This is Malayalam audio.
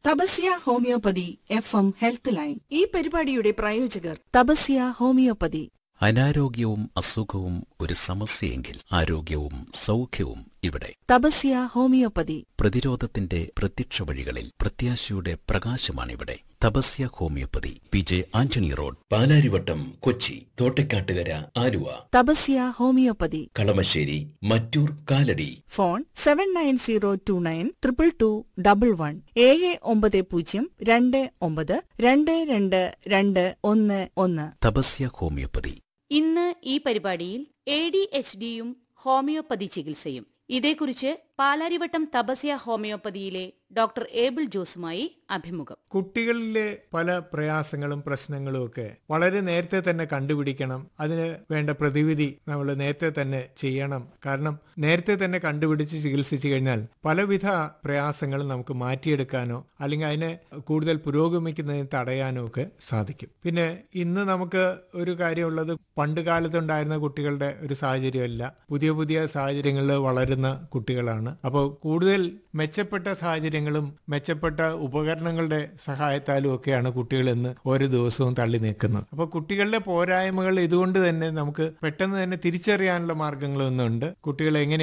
Tapasya homeopathy F M health line ഈ പരിപാടിയുടെ പ്രായോജകർ തപസ്യ ഹോമിയോപ്പതി അനാരോഗ്യവും അസുഖവും ഒരു സമസ്യയെങ്കിൽ ആരോഗ്യവും സൗഖ്യവും ഇവിടെ തപസ്യ ഹോമിയോപ്പതി പ്രതിരോധത്തിന്റെ പ്രത്യക്ഷ വഴികളിൽ പ്രത്യാശയുടെ പ്രകാശമാണിവിടെ Tapasya homeopathy P J Antony road Palarivattom Kochi Thottakkattukara Aluva Tapasya homeopathy Kalamassery Mattoor Kalady phone seven nine zero two nine triple two double one ഏഴ് ഒമ്പത് പൂജ്യം രണ്ട് ഒമ്പത് രണ്ട് രണ്ട് രണ്ട് ഒന്ന് ഒന്ന് തപസ്യ ഹോമിയോപ്പതി ഇന്ന് ഈ പരിപാടിയിൽ എ ഡി എച്ച് ഡിയും ഹോമിയോപ്പതി ചികിത്സയും ഇതേക്കുറിച്ച് പാലാരിവട്ടം തപസ്യ ഹോമിയോപ്പതിയിലെ ഡോക്ടർ ഏബിൾ ജോസുമായി അഭിമുഖം കുട്ടികളിലെ പല പ്രയാസങ്ങളും പ്രശ്നങ്ങളും ഒക്കെ വളരെ നേരത്തെ തന്നെ കണ്ടുപിടിക്കണം അതിന് വേണ്ട പ്രതിവിധി നമ്മൾ നേരത്തെ തന്നെ ചെയ്യണം കാരണം നേരത്തെ തന്നെ കണ്ടുപിടിച്ച് ചികിത്സിച്ചു കഴിഞ്ഞാൽ പലവിധ പ്രയാസങ്ങളും നമുക്ക് മാറ്റിയെടുക്കാനോ അല്ലെങ്കിൽ അതിനെ കൂടുതൽ പുരോഗമിക്കുന്നതിന് തടയാനോ ഒക്കെ സാധിക്കും പിന്നെ ഇന്ന് നമുക്ക് ഒരു കാര്യമുള്ളത് പണ്ട് കാലത്തുണ്ടായിരുന്ന കുട്ടികളുടെ ഒരു സാഹചര്യമല്ല പുതിയ പുതിയ സാഹചര്യങ്ങളിൽ വളരുന്ന കുട്ടികളാണ് അപ്പോൾ കൂടുതൽ മെച്ചപ്പെട്ട സാഹചര്യങ്ങളും മെച്ചപ്പെട്ട ഉപകരണങ്ങളുടെ സഹായത്താലും ഒക്കെയാണ് കുട്ടികൾ ഇന്ന് ഓരോ ദിവസവും തള്ളി നിൽക്കുന്നത് അപ്പോൾ കുട്ടികളുടെ പോരായ്മകൾ ഇതുകൊണ്ട് തന്നെ നമുക്ക് പെട്ടെന്ന് തന്നെ തിരിച്ചറിയാനുള്ള മാർഗങ്ങളൊന്നുണ്ട് കുട്ടികളെ എങ്ങനെ